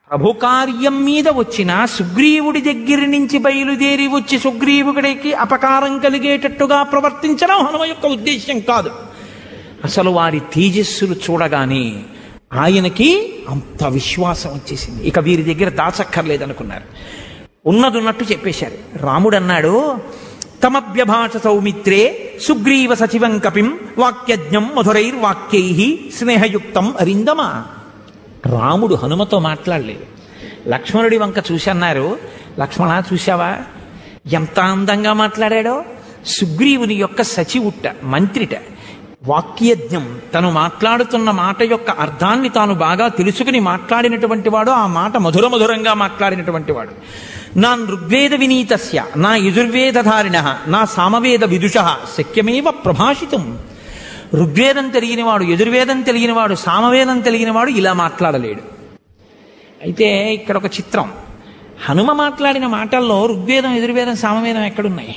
ప్రభు కార్యం మీద వచ్చిన సుగ్రీవుడి దగ్గర నుంచి బయలుదేరి వచ్చి సుగ్రీవుడికి అపకారం కలిగేటట్టుగా ప్రవర్తించడం హనుమ యొక్క ఉద్దేశ్యం కాదు అసలు వారి తేజస్సులు చూడగానే ఆయనకి అంత విశ్వాసం వచ్చేసింది ఇక వీరి దగ్గర దాచక్కర్లేదనుకున్నారు ఉన్నదున్నట్టు చెప్పేశారు రాముడు అన్నాడు తమభ్యభాష సౌమిత్రే సుగ్రీవ సచివం కపిం వాక్యజ్ఞం మధురైర్వాక్యై స్నేహయుక్తం అరిందమా రాముడు హనుమతో మాట్లాడలేదు లక్ష్మణుడి వంక చూసన్నారు లక్ష్మణ చూశావా ఎంత అందంగా మాట్లాడాడో సుగ్రీవుని యొక్క సచివుట్ట మంత్రిట వాక్యజ్ఞం తను మాట్లాడుతున్న మాట యొక్క అర్థాన్ని తాను బాగా తెలుసుకుని మాట్లాడినటువంటి వాడు ఆ మాట మధుర మధురంగా మాట్లాడినటువంటి వాడు నా ఋగ్వేద వినీతస్య నా యజుర్వేదధారిణ నా సామవేద విదుష శక్యమేవ ప్రభాషితం ఋగ్వేదం తెలియనివాడు యజుర్వేదం తెలియనివాడు సామవేదం తెలియనివాడు ఇలా మాట్లాడలేడు అయితే ఇక్కడ ఒక చిత్రం హనుమ మాట్లాడిన మాటల్లో ఋగ్వేదం యజుర్వేదం సామవేదం ఎక్కడున్నాయి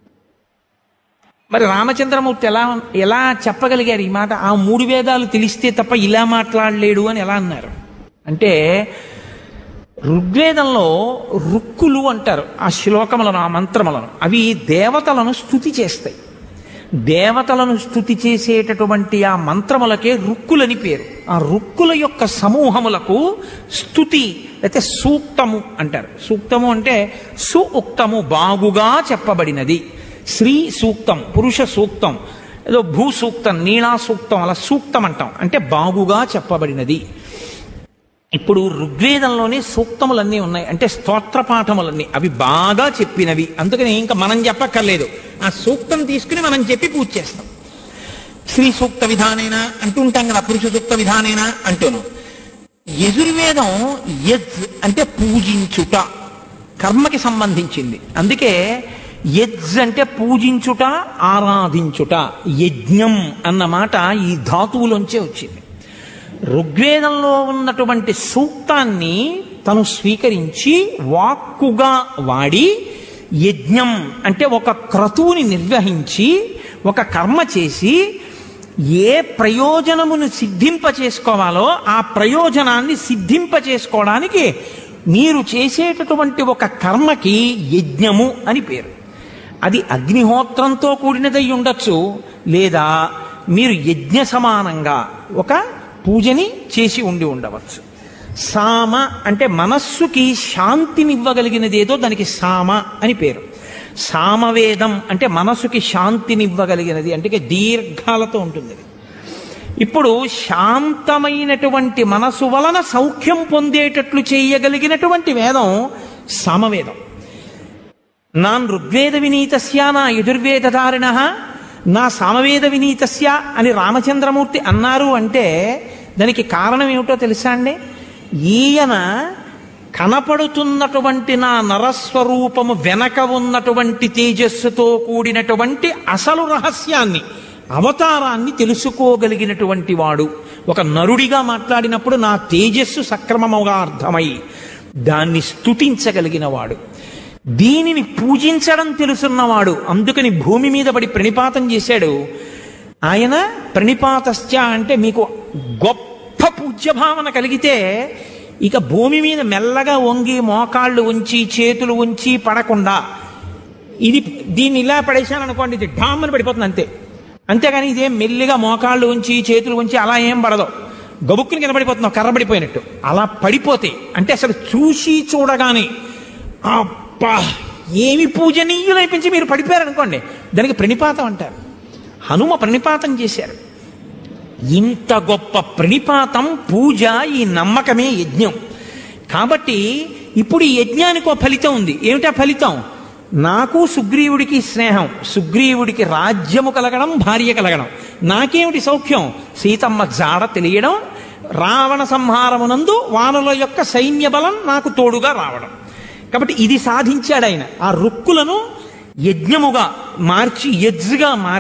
మరి రామచంద్రమూర్తి ఎలా ఎలా చెప్పగలిగారు ఈ మాట ఆ మూడు వేదాలు తెలిస్తే తప్ప ఇలా మాట్లాడలేడు అని ఎలా అన్నారు అంటే ఋగ్వేదంలో రుక్కులు అంటారు ఆ శ్లోకములను ఆ మంత్రములను అవి దేవతలను స్తుతి చేస్తాయి దేవతలను స్తుతి చేసేటటువంటి ఆ మంత్రములకే రుక్కులని పేరు ఆ రుక్కుల యొక్క సమూహములకు స్తుతి అయితే సూక్తము అంటారు సూక్తము అంటే సు ఉక్తము బాగుగా చెప్పబడినది శ్రీ సూక్తం పురుష సూక్తం ఏదో భూ సూక్తం నీళా సూక్తం అలా సూక్తం అంటాం అంటే బాగుగా చెప్పబడినది ఇప్పుడు ఋగ్వేదంలోనే సూక్తములన్నీ ఉన్నాయి అంటే స్తోత్ర పాఠములన్నీ అవి బాగా చెప్పినవి అందుకని ఇంకా మనం చెప్పక్కర్లేదు ఆ సూక్తం తీసుకుని మనం చెప్పి పూజ చేస్తాం శ్రీ సూక్త విధానేనా అంటుంటాం కదా పురుష సూక్త విధానేనా అంటూను యజుర్వేదం యజ్ అంటే పూజించుట కర్మకి సంబంధించింది అందుకే యజ్ అంటే పూజించుట ఆరాధించుట యజ్ఞం అన్న మాట ఈ ధాతువులోంచే వచ్చింది ఋగ్వేదంలో ఉన్నటువంటి సూక్తాన్ని తను స్వీకరించి వాక్కుగా వాడి యజ్ఞం అంటే ఒక క్రతువుని నిర్వహించి ఒక కర్మ చేసి ఏ ప్రయోజనమును సిద్ధింప చేసుకోవాలో ఆ ప్రయోజనాన్ని సిద్ధింప చేసుకోవడానికి మీరు చేసేటటువంటి ఒక కర్మకి యజ్ఞము అని పేరు అది అగ్నిహోత్రంతో కూడినదై ఉండొచ్చు లేదా మీరు యజ్ఞ సమానంగా ఒక పూజని చేసి ఉండి ఉండవచ్చు సామ అంటే మనస్సుకి శాంతినివ్వగలిగినది ఏదో దానికి సామ అని పేరు సామవేదం అంటే మనసుకి శాంతినివ్వగలిగినది అంటే దీర్ఘాలతో ఉంటుంది అది. ఇప్పుడు శాంతమైనటువంటి మనసు వలన సౌఖ్యం పొందేటట్లు చేయగలిగినటువంటి వేదం సామవేదం నాన్ ఋగ్వేద వినీతస్య నా యజుర్వేదధారిణ నా సామవేద వినీతస్య అని రామచంద్రమూర్తి అన్నారు అంటే దానికి కారణం ఏమిటో తెలుసా అండి ఈయన కనపడుతున్నటువంటి నా నరస్వరూపము వెనక ఉన్నటువంటి తేజస్సుతో కూడినటువంటి అసలు రహస్యాన్ని అవతారాన్ని తెలుసుకోగలిగినటువంటి వాడు ఒక నరుడిగా మాట్లాడినప్పుడు నా తేజస్సు సక్రమముగా అర్థమై దాన్ని స్తుతించగలిగిన వాడు దీనిని పూజించడం తెలుసున్నవాడు అందుకని భూమి మీద పడి ప్రణిపాతం చేశాడు ఆయన ప్రణిపాతశ్చ అంటే మీకు గొప్ప పూజ్యభావన కలిగితే ఇక భూమి మీద మెల్లగా వంగి మోకాళ్ళు ఉంచి చేతులు ఉంచి పడకుండా ఇది దీన్ని ఇలా పడేశాను అనుకోండి ఇది ఢామ్మని పడిపోతుంది అంతే అంతేగాని ఇదేం మెల్లిగా మోకాళ్ళు ఉంచి చేతులు ఉంచి అలా ఏం పడదు గబుక్కుని కింద పడిపోతున్నావు కర్ర పడిపోయినట్టు అలా పడిపోతే అంటే అసలు చూసి చూడగానే అబ్బా ఏమి పూజనీయులైపించి మీరు పడిపోయారనుకోండి దానికి ప్రణిపాతం అంటారు హనుమ ప్రణిపాతం చేశారు ఇంత గొప్ప ప్రణిపాతం పూజ ఈ నమ్మకమే యజ్ఞం కాబట్టి ఇప్పుడు ఈ యజ్ఞానికి ఒక ఫలితం ఉంది ఏమిటా ఫలితం నాకు సుగ్రీవుడికి స్నేహం సుగ్రీవుడికి రాజ్యము కలగడం భార్య కలగడం నాకేమిటి సౌఖ్యం సీతమ్మ జాడ తెలియడం రావణ సంహారమునందు వానుల యొక్క సైన్య బలం నాకు తోడుగా రావడం కాబట్టి ఇది సాధించాడు ఆయన ఆ రుక్కులను యజ్ఞముగా మార్చి యజ్గా మార్చి